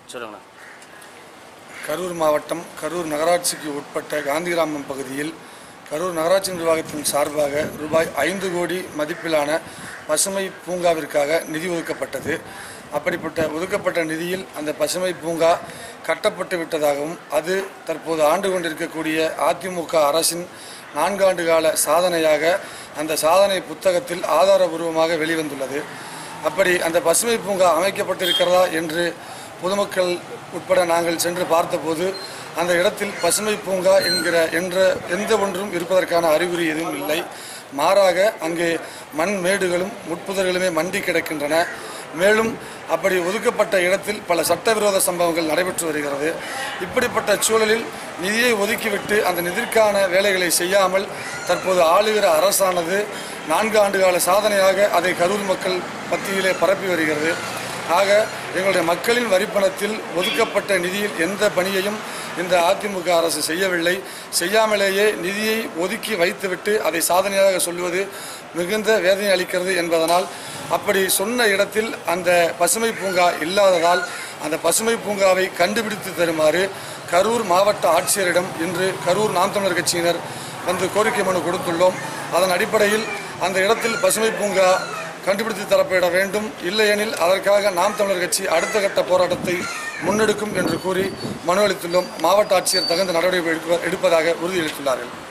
சொல்லுங்கண்ணா கரூர் மாவட்டம் கரூர் நகராட்சிக்கு உட்பட்ட காந்திகிராமம் பகுதியில் கரூர் நகராட்சி நிர்வாகத்தின் சார்பாக ரூபாய் ஐந்து கோடி மதிப்பிலான பசுமை பூங்காவிற்காக நிதி ஒதுக்கப்பட்டது அப்படிப்பட்ட ஒதுக்கப்பட்ட நிதியில் அந்த பசுமை பூங்கா கட்டப்பட்டு விட்டதாகவும் அது தற்போது ஆண்டு கொண்டிருக்கக்கூடிய அதிமுக அரசின் நான்காண்டு கால சாதனையாக அந்த சாதனை புத்தகத்தில் ஆதாரபூர்வமாக வெளிவந்துள்ளது அப்படி அந்த பசுமை பூங்கா அமைக்கப்பட்டிருக்கிறதா என்று பொதுமக்கள் உட்பட நாங்கள் சென்று பார்த்தபோது அந்த இடத்தில் பசுமை பூங்கா என்கிற என்ற எந்த ஒன்றும் இருப்பதற்கான அறிகுறி எதுவும் இல்லை மாறாக அங்கே மண் மேடுகளும் முட்புதர்களுமே மண்டி கிடக்கின்றன மேலும் அப்படி ஒதுக்கப்பட்ட இடத்தில் பல சட்டவிரோத சம்பவங்கள் நடைபெற்று வருகிறது இப்படிப்பட்ட சூழலில் நிதியை ஒதுக்கிவிட்டு அந்த நிதிக்கான வேலைகளை செய்யாமல் தற்போது ஆளுகிற அரசானது நான்கு ஆண்டு கால சாதனையாக அதை கரூர் மக்கள் மத்தியிலே பரப்பி வருகிறது ஆக எங்களுடைய மக்களின் வரிப்பணத்தில் ஒதுக்கப்பட்ட நிதியில் எந்த பணியையும் இந்த அதிமுக அரசு செய்யவில்லை செய்யாமலேயே நிதியை ஒதுக்கி வைத்துவிட்டு அதை சாதனையாக சொல்வது மிகுந்த வேதனை அளிக்கிறது என்பதனால் அப்படி சொன்ன இடத்தில் அந்த பசுமை பூங்கா இல்லாததால் அந்த பசுமை பூங்காவை கண்டுபிடித்து தருமாறு கரூர் மாவட்ட ஆட்சியரிடம் இன்று கரூர் நாம் தமிழர் கட்சியினர் வந்து கோரிக்கை மனு கொடுத்துள்ளோம் அதன் அடிப்படையில் அந்த இடத்தில் பசுமை பூங்கா கண்டுபிடித்து தரப்பட வேண்டும் இல்லையெனில் அதற்காக நாம் தமிழர் கட்சி அடுத்த கட்ட போராட்டத்தை முன்னெடுக்கும் என்று கூறி மனு அளித்துள்ளோம் மாவட்ட ஆட்சியர் தகுந்த நடவடிக்கை எடுப்ப- எடுப்பதாக உறுதியளித்துள்ளார்கள்